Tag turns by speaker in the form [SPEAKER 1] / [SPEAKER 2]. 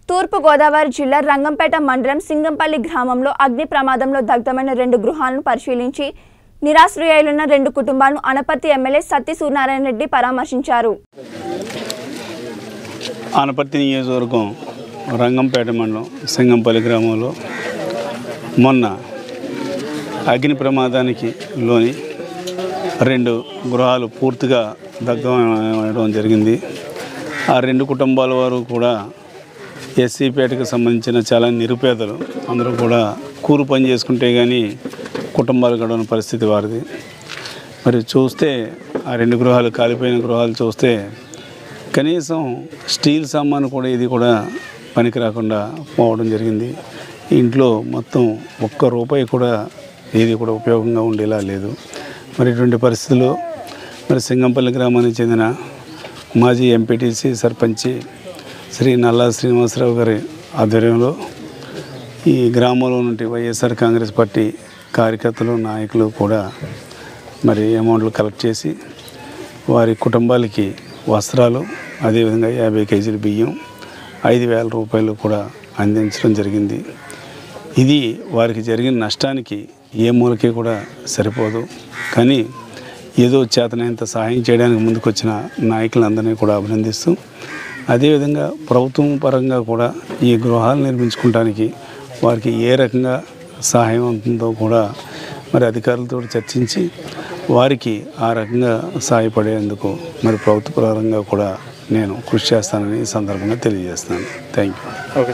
[SPEAKER 1] తూర్పు గోదావరి జిల్లా రంగంపేట మండలం సింగంపల్లి గ్రామంలో అగ్ని ప్రమాదంలో దగ్ధమైన రెండు గృహాలను పరిశీలించి నిరాశ్రయులున్న రెండు కుటుంబాలను అనపర్తి ఎమ్మెల్యే సత్తి సూర్యనారాయణ రెడ్డి పరామర్శించారు
[SPEAKER 2] ఆనపర్తి నియోజకవర్గం రంగంపేట మండలం సింగంపల్లి గ్రామంలో మొన్న అగ్ని ప్రమాదానికి లోని రెండు గృహాలు పూర్తిగా దగ్ధమవడం జరిగింది ఆ రెండు కుటుంబాల వారు కూడా ఎస్సీపేటకు సంబంధించిన చాలా నిరుపేదలు అందరూ కూడా కూరు పని చేసుకుంటే కానీ కుటుంబాలు గడవని పరిస్థితి వారిది మరి చూస్తే ఆ రెండు గృహాలు కాలిపోయిన గృహాలు చూస్తే కనీసం స్టీల్ సామాను కూడా ఇది కూడా పనికి రాకుండా పోవడం జరిగింది ఇంట్లో మొత్తం ఒక్క రూపాయి కూడా ఏది కూడా ఉపయోగంగా ఉండేలా లేదు మరి ఇటువంటి పరిస్థితుల్లో మరి సింగంపల్లి గ్రామానికి చెందిన మాజీ ఎంపీటీసీ సర్పంచి శ్రీ నల్లా శ్రీనివాసరావు గారి ఆధ్వర్యంలో ఈ గ్రామంలో నుండి వైఎస్ఆర్ కాంగ్రెస్ పార్టీ కార్యకర్తలు నాయకులు కూడా మరి అమౌంట్లు కలెక్ట్ చేసి వారి కుటుంబాలకి వస్త్రాలు అదేవిధంగా యాభై కేజీల బియ్యం ఐదు వేల రూపాయలు కూడా అందించడం జరిగింది ఇది వారికి జరిగిన నష్టానికి ఏ మూలకి కూడా సరిపోదు కానీ ఏదో చేతనైనంత సహాయం చేయడానికి ముందుకొచ్చిన నాయకులందరినీ కూడా అభినందిస్తూ అదేవిధంగా ప్రభుత్వం పరంగా కూడా ఈ గృహాలు నిర్మించుకోవడానికి వారికి ఏ రకంగా సహాయం అవుతుందో కూడా మరి అధికారులతో చర్చించి వారికి ఆ రకంగా సహాయపడేందుకు మరి ప్రభుత్వ పరంగా కూడా నేను కృషి చేస్తానని ఈ సందర్భంగా తెలియజేస్తాను థ్యాంక్ యూ
[SPEAKER 3] ఓకే